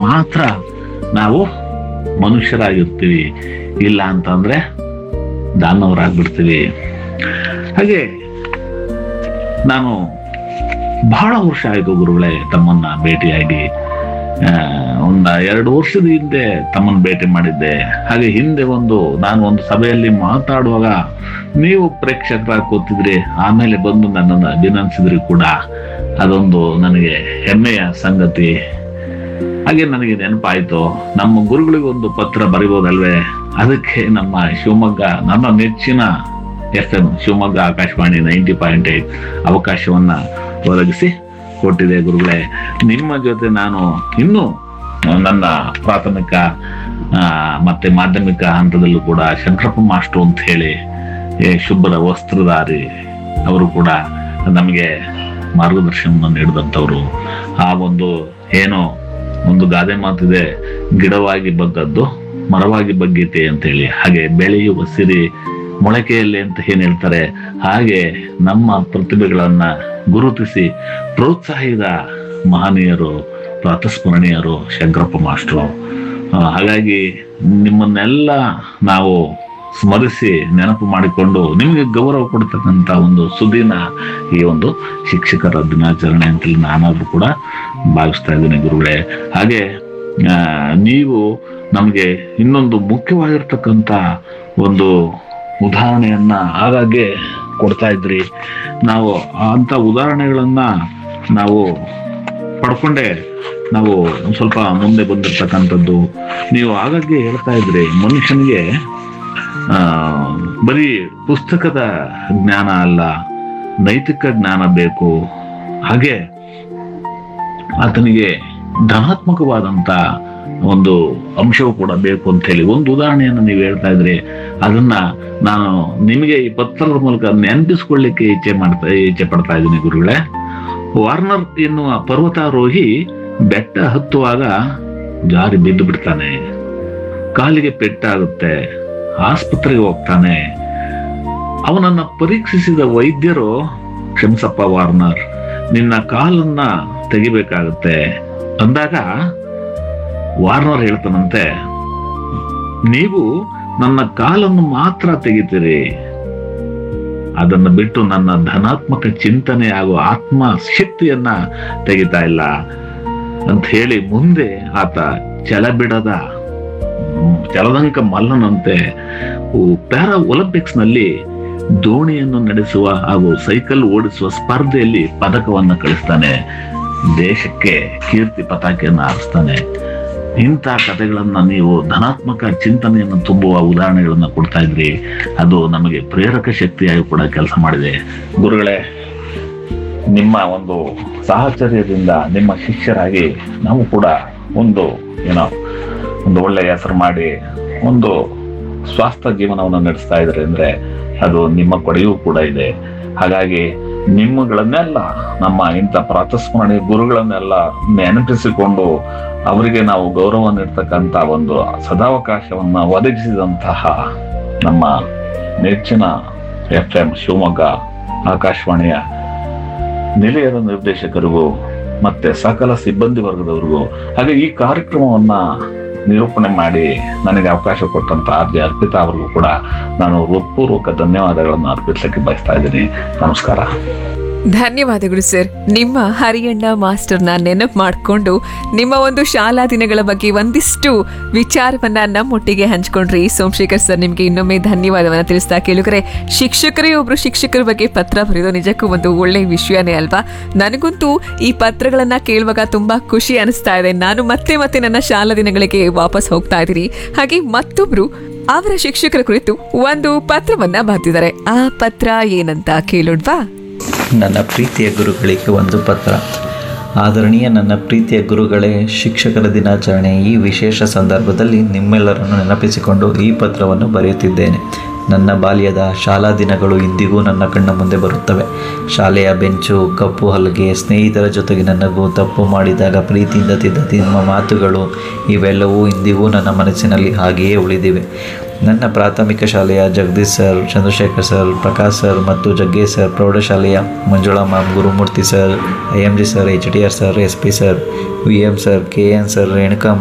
ಮಾತ್ರ ನಾವು ಮನುಷ್ಯರಾಗಿರ್ತೀವಿ ಇಲ್ಲ ಅಂತಂದ್ರೆ ದಾನವರಾಗ್ಬಿಡ್ತೀವಿ ಹಾಗೆ ನಾನು ಬಹಳ ವರ್ಷ ಆಯ್ತು ಗುರುಗಳೇ ತಮ್ಮನ್ನ ಭೇಟಿಯಾಗಿ ಆ, ಒಂದ ಎರಡು ವರ್ಷದ ಹಿಂದೆ ತಮ್ಮನ್ನ ಭೇಟಿ ಮಾಡಿದ್ದೆ ಹಾಗೆ ಹಿಂದೆ ಒಂದು ನಾನು ಒಂದು ಸಭೆಯಲ್ಲಿ ಮಾತಾಡುವಾಗ ನೀವು ಪ್ರೇಕ್ಷಕರಾಗಿ ಕೂತಿದ್ರಿ ಆಮೇಲೆ ಬಂದು ನನ್ನನ್ನು ಅಭಿನಂದಿಸಿದ್ರಿ ಕೂಡ ಅದೊಂದು ನನಗೆ ಹೆಮ್ಮೆಯ ಸಂಗತಿ ಹಾಗೆ ನನಗೆ ನೆನಪಾಯ್ತು ನಮ್ಮ ಗುರುಗಳಿಗೆ ಒಂದು ಪತ್ರ ಬರಿಬೋದಲ್ವೇ ಅದಕ್ಕೆ ನಮ್ಮ ಶಿವಮೊಗ್ಗ ನನ್ನ ನೆಚ್ಚಿನ F M Shivamogga Akashvani ninety point eight ಅವಕಾಶವನ್ನ ಒದಗಿಸಿ ಕೊಟ್ಟಿದೆ ಗುರುಗಳೇ ನಿಮ್ಮ ಜೊತೆ ನಾನು ಇನ್ನೂ ನನ್ನ ಪ್ರಾಥಮಿಕ ಆ, ಮತ್ತೆ ಮಾಧ್ಯಮಿಕ ಹಂತದಲ್ಲೂ ಕೂಡ ಶಂಕರಪ್ಪ ಮಾಸ್ಟ್ರು ಅಂತ ಹೇಳಿ ಏ ಶುಭ್ರ ವಸ್ತ್ರಧಾರಿ ಅವರು ಕೂಡ ನಮಗೆ ಮಾರ್ಗದರ್ಶನ ನೀಡಿದಂಥವ್ರು ಆ ಒಂದು ಏನೋ ಒಂದು ಗಾದೆ ಮಾತಿದೆ ಗಿಡವಾಗಿ ಬಗ್ಗದ್ದು ಮರವಾಗಿ ಬಗ್ಗೀತೆ ಅಂತೇಳಿ ಹಾಗೆ ಬೆಳೆಯುವ ಸಿರಿ ಮೊಳಕೆಯಲ್ಲಿ ಅಂತ ಏನ್ ಹೇಳ್ತಾರೆ ಹಾಗೆ ನಮ್ಮ ಪ್ರತಿಭೆಗಳನ್ನ ಗುರುತಿಸಿ ಪ್ರೋತ್ಸಾಹಿದ ಮಹನೀಯರು ಪ್ರಾತಸ್ಮರಣೀಯರು ಶಂಕರಪ್ಪ ಮಾಸ್ಟ್ರು ಆ, ಹಾಗಾಗಿ ನಿಮ್ಮನ್ನೆಲ್ಲ ನಾವು ಸ್ಮರಿಸಿ ನೆನಪು ಮಾಡಿಕೊಂಡು ನಿಮಗೆ ಗೌರವ ಕೊಡ್ತಕ್ಕಂಥ ಒಂದು ಸುದಿನ ಈ ಒಂದು ಶಿಕ್ಷಕರ ದಿನಾಚರಣೆ ಅಂತೇಳಿ ನಾನಾದ್ರೂ ಕೂಡ ಭಾವಿಸ್ತಾ ಇದ್ದೀನಿ ಗುರುಗಳೇ ಹಾಗೆ ಆ, ನೀವು ನಮಗೆ ಇನ್ನೊಂದು ಮುಖ್ಯವಾಗಿರ್ತಕ್ಕಂಥ ಒಂದು ಉದಾಹರಣೆಯನ್ನ ಆಗಾಗ್ಗೆ ಕೊಡ್ತಾ ಇದ್ರಿ ನಾವು ಅಂತ ಉದಾಹರಣೆಗಳನ್ನ ನಾವು ಪಡ್ಕೊಂಡೆ ನಾವು ಒಂದ್ ಸ್ವಲ್ಪ ಮುಂದೆ ಬಂದಿರ್ತಕ್ಕಂಥದ್ದು ನೀವು ಆಗಾಗ್ಗೆ ಹೇಳ್ತಾ ಇದ್ರಿ ಮನುಷ್ಯನಿಗೆ ಆ ಬರೀ ಪುಸ್ತಕದ ಜ್ಞಾನ ಅಲ್ಲ ನೈತಿಕ ಜ್ಞಾನ ಬೇಕು ಹಾಗೆ ಆತನಿಗೆ ಧನಾತ್ಮಕವಾದಂತ ಒಂದು ಅಂಶವು ಕೂಡ ಬೇಕು ಅಂತ ಹೇಳಿ ಒಂದು ಉದಾಹರಣೆಯನ್ನು ನೀವು ಹೇಳ್ತಾ ಇದ್ರಿ ಅದನ್ನ ನಾನು ನಿಮಗೆ ಈ ಪತ್ರದ ಮೂಲಕ ನೆನಪಿಸ್ಕೊಳ್ಳಿಕ್ಕೆ ಇಚ್ಛೆ ಮಾಡ್ತಾ ಇಚ್ಛೆ ಪಡ್ತಾ ಇದ್ದೀನಿ ಗುರುಗಳೇ ವಾರ್ನರ್ ಎನ್ನುವ ಪರ್ವತಾರೋಹಿ ಬೆಟ್ಟ ಹತ್ತುವಾಗ ಜಾರಿ ಬಿದ್ದು ಬಿಡ್ತಾನೆ ಕಾಲಿಗೆ ಪೆಟ್ಟಾಗುತ್ತೆ ಆಸ್ಪತ್ರೆಗೆ ಹೋಗ್ತಾನೆ ಅವನನ್ನ ಪರೀಕ್ಷಿಸಿದ ವೈದ್ಯರು ಕ್ಷಮಿಸಪ್ಪ ವಾರ್ನರ್ ನಿನ್ನ ಕಾಲನ್ನ ತೆಗಿಬೇಕಾಗುತ್ತೆ ಅಂದಾಗ ವಾರ್ನರ್ ಹೇಳ್ತಾನಂತೆ ನೀವು ನನ್ನ ಕಾಲನ್ನು ಮಾತ್ರ ತೆಗಿತೀರಿ ಅದನ್ನು ಬಿಟ್ಟು ನನ್ನ ಧನಾತ್ಮಕ ಚಿಂತನೆ ಹಾಗೂ ಆತ್ಮ ಶಕ್ತಿಯನ್ನ ತೆಗಿತಾ ಇಲ್ಲ ಅಂತ ಹೇಳಿ ಮುಂದೆ ಆತ ಛಲ ಬಿಡದ ಹ್ಮ್, ಛಲದಂಕ ಮಲ್ಲನಂತೆ ಪ್ಯಾರಾ ಒಲಿಂಪಿಕ್ಸ್ ನಲ್ಲಿ ದೋಣಿಯನ್ನು ನಡೆಸುವ ಹಾಗೂ ಸೈಕಲ್ ಓಡಿಸುವ ಸ್ಪರ್ಧೆಯಲ್ಲಿ ಪದಕವನ್ನ ಕಳಿಸ್ತಾನೆ ದೇಶಕ್ಕೆ ಕೀರ್ತಿ ಪತಾಕೆಯನ್ನು ಹಾರಿಸ್ತಾನೆ ಇಂಥ ಕಥೆಗಳನ್ನ ನೀವು ಧನಾತ್ಮಕ ಚಿಂತನೆಯನ್ನು ತುಂಬುವ ಉದಾಹರಣೆಗಳನ್ನ ಕೊಡ್ತಾ ಇದ್ರಿ ಅದು ನಮಗೆ ಪ್ರೇರಕ ಶಕ್ತಿಯಾಗಿ ಕೂಡ ಕೆಲಸ ಮಾಡಿದೆ ಗುರುಗಳೇ ನಿಮ್ಮ ಒಂದು ಸಾಹಚರ್ಯದಿಂದ ನಿಮ್ಮ ಶಿಷ್ಯರಾಗಿ ನಾವು ಕೂಡ ಒಂದು ಏನೋ ಒಂದು ಒಳ್ಳೆ ಹೆಸರು ಮಾಡಿ ಒಂದು ಸ್ವಾಸ್ಥ್ಯ ಜೀವನವನ್ನು ನಡೆಸ್ತಾ ಇದ್ರೆ ಅಂದ್ರೆ ಅದು ನಿಮ್ಮ ಕೊಡೆಯೂ ಕೂಡ ಇದೆ ಹಾಗಾಗಿ ನಿಮ್ಮಗಳನ್ನೆಲ್ಲ ನಮ್ಮ ಇಂಥ ಪ್ರಾತಸ್ಮರಣೆ ಗುರುಗಳನ್ನೆಲ್ಲ ನೆನಪಿಸಿಕೊಂಡು ಅವರಿಗೆ ನಾವು ಗೌರವ ನೀಡ್ತಕ್ಕಂಥ ಒಂದು ಸದಾವಕಾಶವನ್ನ ಒದಗಿಸಿದಂತಹ ನಮ್ಮ ನೆಚ್ಚಿನ ಎಫ್ ಎಂ ಶಿವಮೊಗ್ಗ ಆಕಾಶವಾಣಿಯ ನಿಲಯದ ನಿರ್ದೇಶಕರಿಗೂ ಮತ್ತೆ ಸಕಲ ಸಿಬ್ಬಂದಿ ವರ್ಗದವರಿಗೂ ಹಾಗೆ ಈ ಕಾರ್ಯಕ್ರಮವನ್ನ ನಿರೂಪಣೆ ಮಾಡಿ ನನಗೆ ಅವಕಾಶ ಕೊಟ್ಟಂತ ಆರ್ ಜೆ ಅರ್ಪಿತಾ ಅವರಿಗೂ ಕೂಡ ನಾನು ಹೃತ್ಪೂರ್ವಕ ಧನ್ಯವಾದಗಳನ್ನು ಅರ್ಪಿಸಲಿಕ್ಕೆ ಬಯಸ್ತಾ ಇದ್ದೀನಿ ನಮಸ್ಕಾರ ಧನ್ಯವಾದಗಳು ಸರ್ ನಿಮ್ಮ ಹರಿಯಣ್ಣ ಮಾಸ್ಟರ್ನ ನೆನಪು ಮಾಡಿಕೊಂಡು ನಿಮ್ಮ ಒಂದು ಶಾಲಾ ದಿನಗಳ ಬಗ್ಗೆ ಒಂದಿಷ್ಟು ವಿಚಾರವನ್ನ ನಮ್ಮೊಟ್ಟಿಗೆ ಹಂಚ್ಕೊಂಡ್ರಿ ಸೋಮಶೇಖರ್ ಸರ್ ನಿಮಗೆ ಇನ್ನೊಮ್ಮೆ ಧನ್ಯವಾದವನ್ನ ತಿಳಿಸ್ತಾ ಕೇಳಿದ್ರೆ ಶಿಕ್ಷಕರೇ ಒಬ್ರು ಶಿಕ್ಷಕರ ಬಗ್ಗೆ ಪತ್ರ ಬರೆಯೋದು ನಿಜಕ್ಕೂ ಒಂದು ಒಳ್ಳೆ ವಿಷಯನೇ ಅಲ್ವಾ ನನಗಂತೂ ಈ ಪತ್ರಗಳನ್ನ ಕೇಳುವಾಗ ತುಂಬಾ ಖುಷಿ ಅನಿಸ್ತಾ ಇದೆ ನಾನು ಮತ್ತೆ ಮತ್ತೆ ನನ್ನ ಶಾಲಾ ದಿನಗಳಿಗೆ ವಾಪಸ್ ಹೋಗ್ತಾ ಇದ್ದೀನಿ ಹಾಗೆ ಮತ್ತೊಬ್ರು ಅವರ ಶಿಕ್ಷಕರ ಕುರಿತು ಒಂದು ಪತ್ರವನ್ನ ಬರೆದಿದ್ದಾರೆ ಆ ಪತ್ರ ಏನಂತ ಕೇಳೋಡ್ವಾ ನನ್ನ ಪ್ರೀತಿಯ ಗುರುಗಳಿಗೆ ಒಂದು ಪತ್ರ ಆದರಣೀಯ ನನ್ನ ಪ್ರೀತಿಯ ಗುರುಗಳೇ ಶಿಕ್ಷಕರ ದಿನಾಚರಣೆ ಈ ವಿಶೇಷ ಸಂದರ್ಭದಲ್ಲಿ ನಿಮ್ಮೆಲ್ಲರನ್ನು ನೆನಪಿಸಿಕೊಂಡು ಈ ಪತ್ರವನ್ನು ಬರೆಯುತ್ತಿದ್ದೇನೆ ನನ್ನ ಬಾಲ್ಯದ ಶಾಲಾ ದಿನಗಳು ಇಂದಿಗೂ ನನ್ನ ಕಣ್ಣ ಮುಂದೆ ಬರುತ್ತವೆ ಶಾಲೆಯ ಬೆಂಚು ಕಪ್ಪು ಹಲಗೆ ಸ್ನೇಹಿತರ ಜೊತೆಗೆ ನನ್ನಗೂ ತಪ್ಪು ಮಾಡಿದಾಗ ಪ್ರೀತಿಯಿಂದ ತಿದ್ದ ನಿಮ್ಮ ಮಾತುಗಳು ಇವೆಲ್ಲವೂ ಇಂದಿಗೂ ನನ್ನ ಮನಸ್ಸಿನಲ್ಲಿ ಹಾಗೆಯೇ ಉಳಿದಿವೆ ನನ್ನ ಪ್ರಾಥಮಿಕ ಶಾಲೆಯ Jagadish sir Chandrashekar sir Prakash sir ಮತ್ತು ಜಗ್ಗೇಶ್ ಸರ್ ಪ್ರೌಢಶಾಲೆಯ Manjula ma'am Gurumurthy sir I M G sir H D R sir S P sir V M sir K N sir Renuka